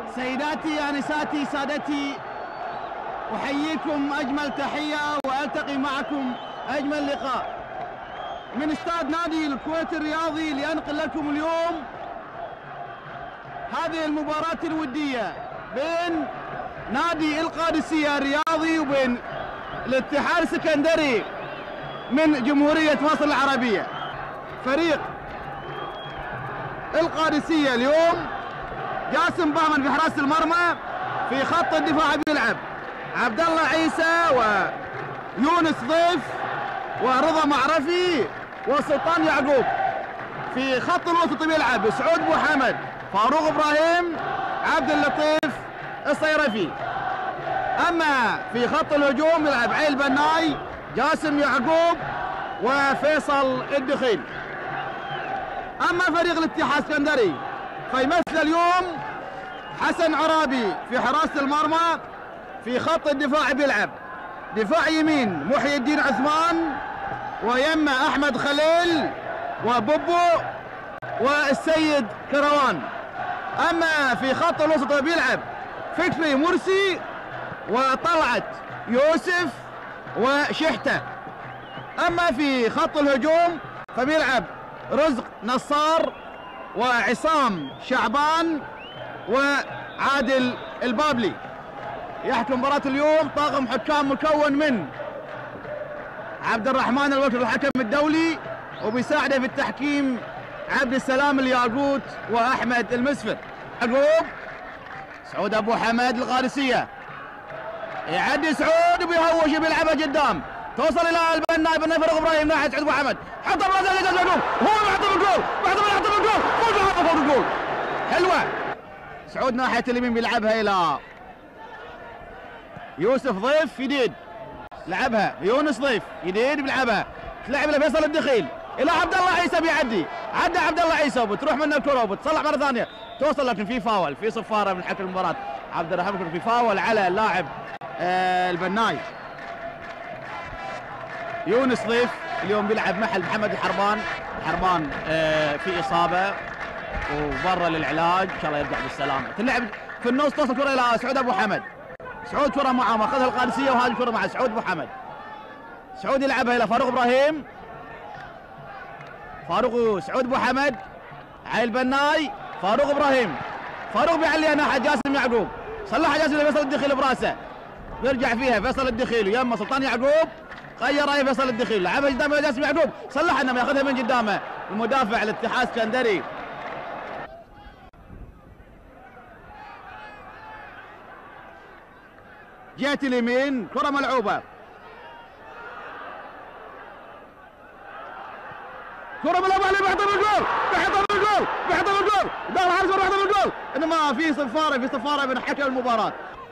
سيداتي انساتي سادتي احييكم اجمل تحيه والتقي معكم اجمل لقاء من استاد نادي الكويت الرياضي لانقل لكم اليوم هذه المباراه الوديه بين نادي القادسيه الرياضي وبين الاتحاد السكندري من جمهوريه مصر العربيه فريق القادسيه اليوم جاسم بهمن في حراسه المرمى في خط الدفاع بيلعب عبد الله عيسى ويونس ضيف ورضا معرفي وسلطان يعقوب في خط الوسط بيلعب سعود بو حمد فاروق ابراهيم عبد اللطيف الصيرفي اما في خط الهجوم يلعب عيل بناي جاسم يعقوب وفيصل الدخيل اما فريق الاتحاد السكندري فيمثل اليوم حسن عرابي في حراسه المرمى في خط الدفاع بيلعب دفاع يمين محي الدين عثمان ويما احمد خليل وبوبو والسيد كروان اما في خط الوسط بيلعب فكري مرسي وطلعت يوسف وشحته اما في خط الهجوم فبيلعب رزق نصار وعصام شعبان وعادل البابلي يحكم مباراة اليوم طاقم حكام مكون من عبد الرحمن الوكر الحكم الدولي وبيساعده في التحكيم عبد السلام الياقوت واحمد المسفر يعقوب سعود ابو حمد القادسيه يعدي سعود وبيهوش بيلعبها قدام توصل الى البناء بن فرق ابراهيم ناحيه سعود ابو حمد حطها براسه اللي يعقوب هو بيحط الجول بيحط بيحط الجول فوق فوق الجول حلوه سعود ناحيه اليمين بيلعبها الى يوسف ضيف جديد لعبها يونس ضيف جديد بيلعبها تلعب الى فيصل الدخيل الى عبد الله عيسى بيعدي عدى عبد الله عيسى وبتروح منه الكره وبتصلح مره ثانيه توصل لكن في فاول في صفاره من حكم المباراه عبد الرحمن في فاول على اللاعب آه البناي يونس ضيف اليوم بيلعب محل محمد الحربان الحربان آه في اصابه وبرا للعلاج ان شاء الله يرجع بالسلامه تلعب في النص توصل كره الى سعود ابو حمد سعود كره معه ماخذها القادسيه وهذه الكره مع سعود ابو حمد سعود يلعبها الى فاروق ابراهيم فاروق سعود ابو حمد عيل بناي فاروق ابراهيم فاروق بيعليها ناحيه جاسم يعقوب صلحها جاسم فيصل الدخيل براسه بيرجع فيها فيصل الدخيل ويما سلطان يعقوب غيرها فيصل الدخيل لعبها قدام جاسم يعقوب صلحها انما ياخذها من قدامه المدافع الاتحاد السكندري جهه اليمين كره ملعوبه كره ملعوبه عليه بيحضر الجول بيحضر الجول بيحضر الجول دار حارس بيحضر الجول انما في صفاره في صفاره من حكم المباراه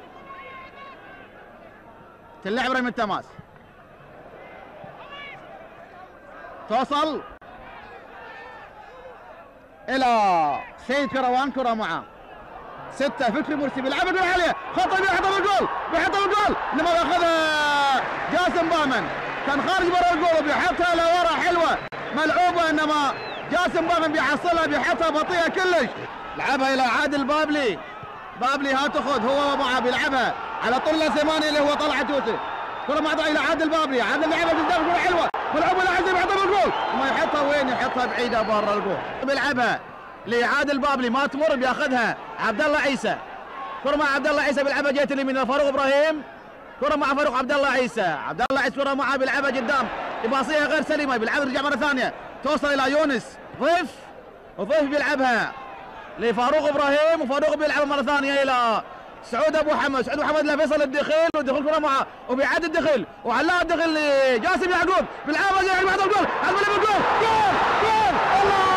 تلعب رمي التماس توصل الى سيد كروان كره معه ستة فكري مرسي بيلعب الجول عليه خطر بيحضر الجول بيحضر الجول انما ياخذها جاسم بامن كان خارج برا الجول وبيحطها لورا حلوه ملعوبه انما جاسم بامن بيحصلها بيحطها بطيئه كلش لعبها الى عادل بابلي بابلي ها تاخذ هو ومعه بيلعبها على طول ثمانية اللي هو طلعت يوسف كرة معطى الى عادل بابلي عادل لعبها قدام كرة حلوه ملعوبه لعادل بيحطها بالجول ما يحطها وين يحطها بعيده برا الجول بيلعبها لعادل بابلي ما تمر بياخذها عبد الله عيسى كرة مع عبد الله عيسى بيلعبها جهة اليمين فاروق ابراهيم كرة مع فاروق عبد الله عيسى عبد الله عيسى كرة معه بيلعبها قدام باصيها غير سليمة بيلعبها رجع مرة ثانية توصل إلى يونس ضيف وضيف بيلعبها لفاروق ابراهيم وفاروق بيلعبها مرة ثانية إلى سعود ابو حمد سعود ابو حمد لفيصل الدخيل ودخل كره معه وبيعد الدخيل وعلاء الدخيل لجاسم يعقوب بيلعبها زي بعد الجول الجول جول جول جول الله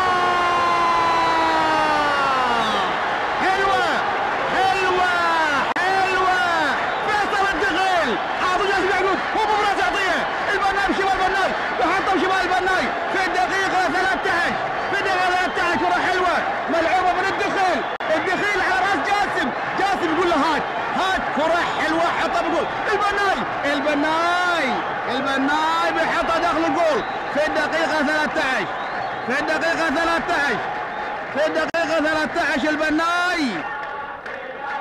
حلوه حلوه حلوه فيصل الدخيل حاطط جاسم يعقوب هو بمراس يعطيها البناي بشمال البناي وحطه بشمال البناي في الدقيقه 13 في الدقيقه 13 كره حلوه ملعوبه من الدخيل الدخيل على راس جاسم جاسم يقول له هات هات كرة حلوة حطها بجول البناي البناي البناي بيحطها داخل الجول في الدقيقة 13 في الدقيقة 13 في الدقيقة 13 البناي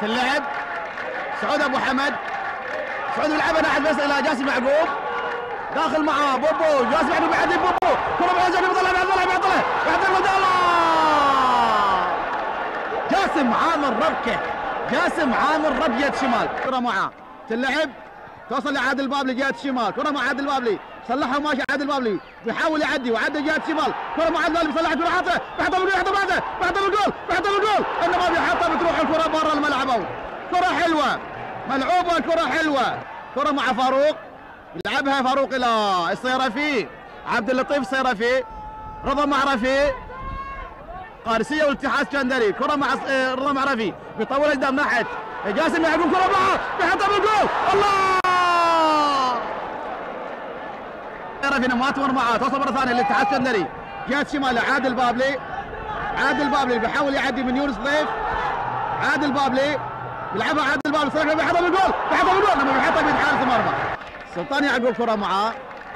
اللعب سعود ابو حمد سعود يلعبها ناحيه فيصل الى جاسم يعقوب داخل معاه بوبو جاسم يعقوب يعدي بوبو كره بعد جانب يطلع بيعطلها بيعطلها بيعطلها الله جاسم عامر ربكه جاسم عامر رب يد شمال كره معاه تلعب توصل لعادل بابلي جهه الشمال كره مع عادل بابلي صلحها وماشي عادل بابلي بيحاول يعدي وعدى جهه الشمال كره مع عادل بابلي صلحها كره حاطه بيحطها بالجول يحطها بعده بيحطها بالجول بيحطها بالجول انما بيحطها بتروح الكره برا الملعب أوت. كره حلوه ملعوبه كره حلوه كره مع فاروق يلعبها فاروق الى الصيرفي عبد اللطيف الصيرفي رضا معرفي قارسيه والاتحاد اسكندري كره مع آه، رضا معرفي بيطول قدام ناحيه جاسم يعقوب كره معه بيحطها بالجول الله صيرفي ما تمر معاه توصل مره ثانيه للاتحاد اسكندري جهه شمال عادل بابلي عادل بابلي بيحاول يعدي من يونس ضيف عادل بابلي يلعبها عادل بابلي صراحه بيحطها بالجول بيحطها بالجول لما بيحطها بيد حارس المرمى سلطان يعقوب كره معاه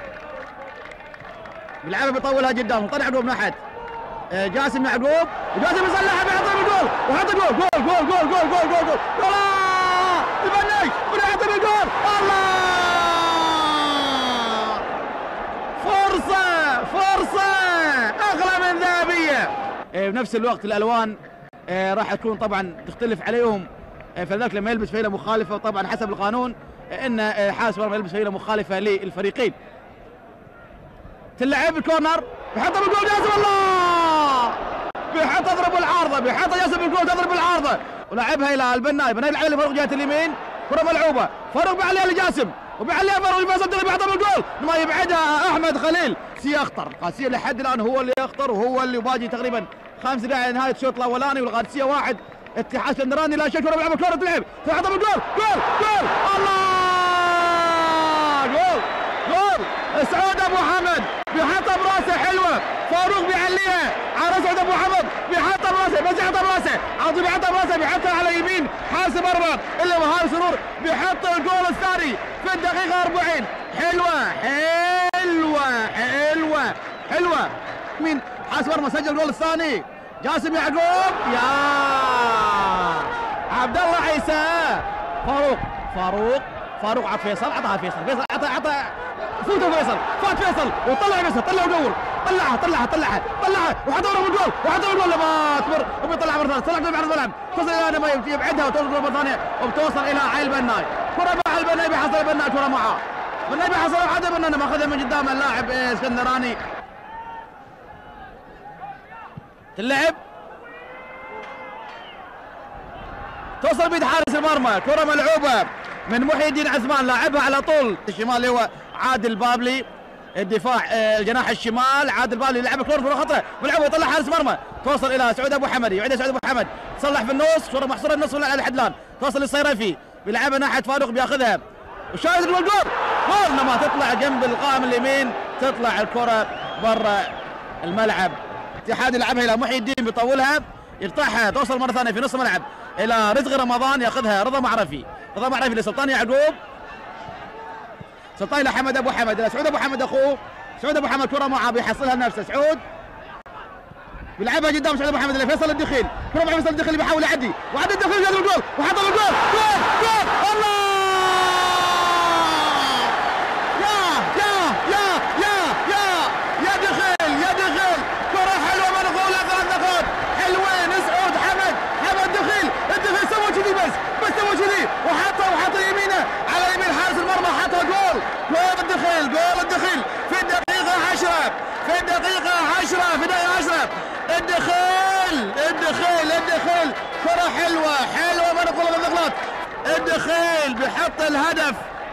بيلعبها بيطولها قدام سلطان يعقوب ناحيه آه، جاسم يعقوب وجاسم يصلحها بيحطها بالجول وحط جول جول جول جول جول جول جول جول جول آه! البناي بيحطها بالجول الله فرصة فرصة أغلى من ذهبية آه، بنفس الوقت الألوان آه، راح تكون طبعا تختلف عليهم آه، فلذلك لما يلبس فيلة مخالفة طبعا حسب القانون آه، ان آه، حارس مرمى يلبس فيلة مخالفة للفريقين تلعب الكورنر بيحطها بالجول جاسم الله بيحط تضرب العارضة بيحط جاسم بالجول تضرب العارضة ولعبها الى البناي بناي يلعب لفاروق جهة اليمين كرة ملعوبة فاروق بيعليها لجاسم وبيعليها فاروق فيصل الدغري بيحطها بالجول ما يبعدها احمد خليل سي اخطر قادسية لحد الان هو اللي يخطر وهو اللي باقي تقريبا خمس دقائق نهاية الشوط الاولاني والقادسية واحد اتحاد اسكندراني لا شك كرة بيلعبها كرة تلعب تحطها بالجول جول جول الله جول جول سعود ابو حمد بيحطها براسه حلوه فاروق بيعليها على سعود ابو حمد بيحطها براسه بس يحطها براسه عاطي بيحطها براسه بيحطها على يمين حارس مرمى الا مهار سرور بيحط الجول الثاني في الدقيقه 40 حلوه حلوه حلوه حلوه مين حارس مرمى سجل الجول الثاني جاسم يعقوب يا عبد الله عيسى فاروق فاروق فاروق على فيصل عطاها فيصل فيصل عطى عطى فوتوا فيصل فات فيصل وطلع فيصل طلع ودور طلعها طلعها طلعها طلعها وحطها بالجول وحطها بالجول ما تمر وبيطلع مره ثانيه طلع بعد الملعب توصل الى ما يبعدها وتوصل مره ثانيه وبتوصل الى عيل البناي كره مع البناي بيحصل البناي كره معاه البناي بيحصل عدم انه ماخذها من قدام اللاعب إيه، اسكندراني تلعب توصل بيد حارس المرمى كرة ملعوبة من محي الدين عثمان لاعبها على طول الشمال اللي هو عادل بابلي الدفاع آه، الجناح الشمال عادل بابلي يلعب كرة كرة خطرة ملعوبة يطلع حارس مرمى توصل إلى سعود أبو حمد يعيدها سعود أبو حمد تصلح في النص كرة محصورة النص ولا على الحدلان توصل للصيرفي بيلعبها ناحية فاروق بياخذها وشاهد الجول جول جول لما تطلع جنب القائم اليمين تطلع الكرة برا الملعب اتحاد يلعبها الى محي الدين بيطولها يقطعها توصل مره ثانيه في نص الملعب الى رزق رمضان ياخذها رضا معرفي رضا معرفي لسلطان يعقوب سلطان الى حمد ابو حمد الى سعود ابو حمد اخوه سعود ابو حمد كره معه بيحصلها لنفسه سعود بيلعبها قدام سعود ابو حمد الى فيصل الدخيل كره مع فيصل الدخيل بيحاول يعدي وعدى الدخيل جاب الجول وحط الجول جول جول الله يا يا يا يا يا يا دخل يا دخل كرة حلوة منقولة ثلاث نقاط حلوين سعود حمد حمد دخل الدخل سوى كذي بس بس سوى كذي وحطها وحط يمينه على يمين حارس المرمى حطها جول جول الدخل جول الدخل في الدقيقة 10 في الدقيقة 10 في الدقيقة 10 الدخل الدخل الدخل كرة حلوة حلوة منقولة بالنقاط الدخل بحط الهدف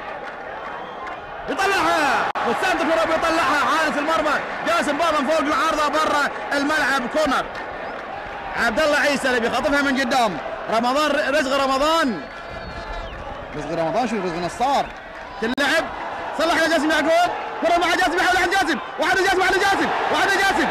يطلعها والسانت كرة بيطلعها حارس المرمى جاسم بابا فوق العارضة برا الملعب كورنر عبد الله عيسى اللي بيخطفها من قدام رمضان رزق رمضان رزق رمضان شو رزق نصار تلعب صلح على جاسم يعقوب كرة مع جاسم يحاول عند جاسم وعند جاسم وعند جاسم وعند جاسم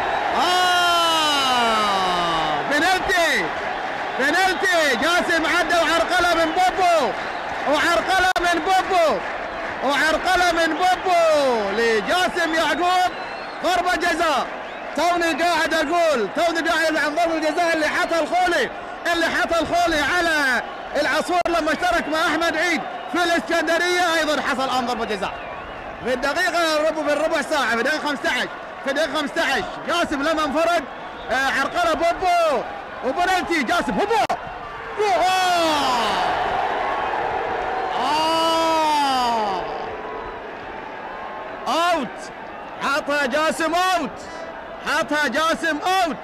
آه بنالتي بنالتي جاسم عدى وعرقلة من بوبو وعرقلة من بوبو وعرقلة من بوبو لجاسم يعقوب ضربة جزاء توني قاعد اقول توني قاعد عن ضربة الجزاء اللي حطها الخولي اللي حط الخولي على العصفور لما اشترك مع احمد عيد في الاسكندريه ايضا حصل امر ضربه جزاء في الدقيقه الربع في الربع ساعه في الدقيقه 15 في الدقيقه 15 جاسم لما انفرد آه، عرقله بوبو وبنالتي جاسم هوبو آه. آه. اوت حطها جاسم اوت حطها جاسم اوت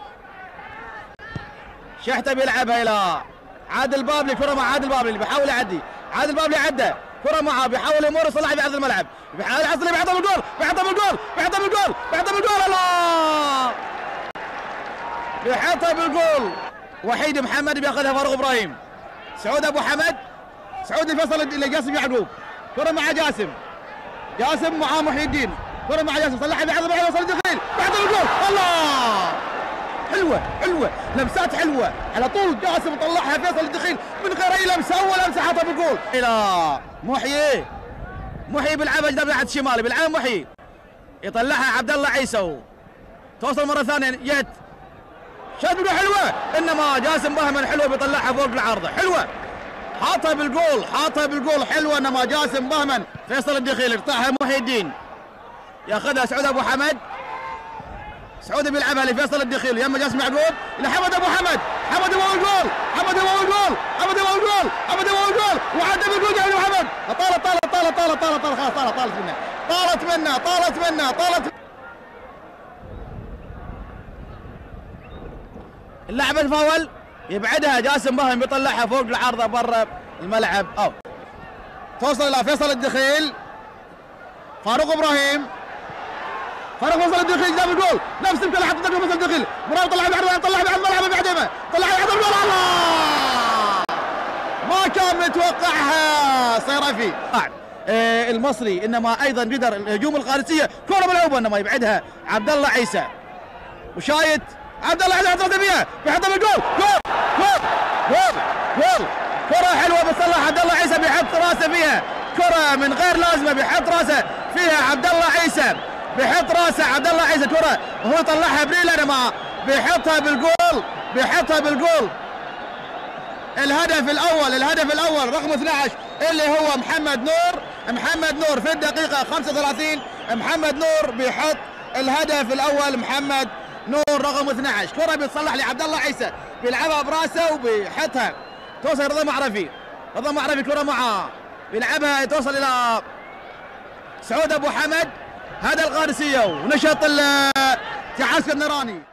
شحته بيلعبها الى عادل بابلي كره مع عادل بابلي اللي بيحاول يعدي عادل بابلي عدى كره معه بيحاول يمر يصلح في عرض الملعب بيحاول يحصل بيحطها بالجول بيحطها بالجول بيحطها بالجول بيحطها بالجول الله بيحطها بالجول وحيد محمد بياخذها فاروق ابراهيم سعود ابو حمد سعود الفيصل لجاسم يعقوب كره مع جاسم جاسم مع محي الدين كره مع جاسم صلحها بعرض الملعب وصل الدخيل بيحطها بالجول الله حلوه حلوه لمسات حلوه على طول جاسم طلعها فيصل الدخيل من غير اي لمسه اول لمسه حطها بالجول الى محيي محيي بيلعبها جنب ناحيه الشمال بيلعبها محيي يطلعها عبد الله عيسى توصل مره ثانيه جت شات بالجول حلوه انما جاسم بهمن حلوه بيطلعها فوق العارضه حلوه حاطها بالجول حاطها بالجول حلوه انما جاسم بهمن فيصل الدخيل يقطعها محي الدين ياخذها سعود ابو حمد سعود بيلعبها لفيصل الدخيل يما جاسم يعقوب لحمد ابو حمد حمد ابو الجول حمد ابو الجول حمد ابو الجول حمد ابو الجول وعدى بالجول يا ابو حمد طالت طالت طالت طالت طالت طالت خلاص طالت طالت منه طالت منه طالت منه طالت اللاعب الفاول يبعدها جاسم بهم بيطلعها فوق العارضه برا الملعب او توصل الى فيصل الدخيل فاروق ابراهيم فاروق فيصل الدخيل جاب الجول نفس الكل حط الدخيل فيصل الدخيل مراد طلع بعرض طلع بعرض الملعب بعدمه طلع بعرض الجول الله ما كان متوقعها صيرفي آه المصري انما ايضا قدر الهجوم القادسيه كره ملعوبه انما يبعدها عبد الله عيسى وشايت عبد الله عيسى حط فيها بيحطها بالجول جول جول جول جول كره حلوه بيصلح عبد الله عيسى بيحط راسه فيها كره من غير لازمه بيحط راسه فيها عبد الله عيسى بيحط راسه عبد الله عيسى كره وهو طلعها بريلا ما بيحطها بالجول بيحطها بالجول الهدف الاول الهدف الاول رقم 12 اللي هو محمد نور محمد نور في الدقيقه 35 محمد نور بيحط الهدف الاول محمد نور رقم 12 كره بتصلح لعبد الله عيسى بيلعبها براسه وبيحطها توصل رضا معرفي رضا معرفي كره معاه بيلعبها توصل الى سعود ابو حمد هذا القادسيه ونشط التعاسك النيراني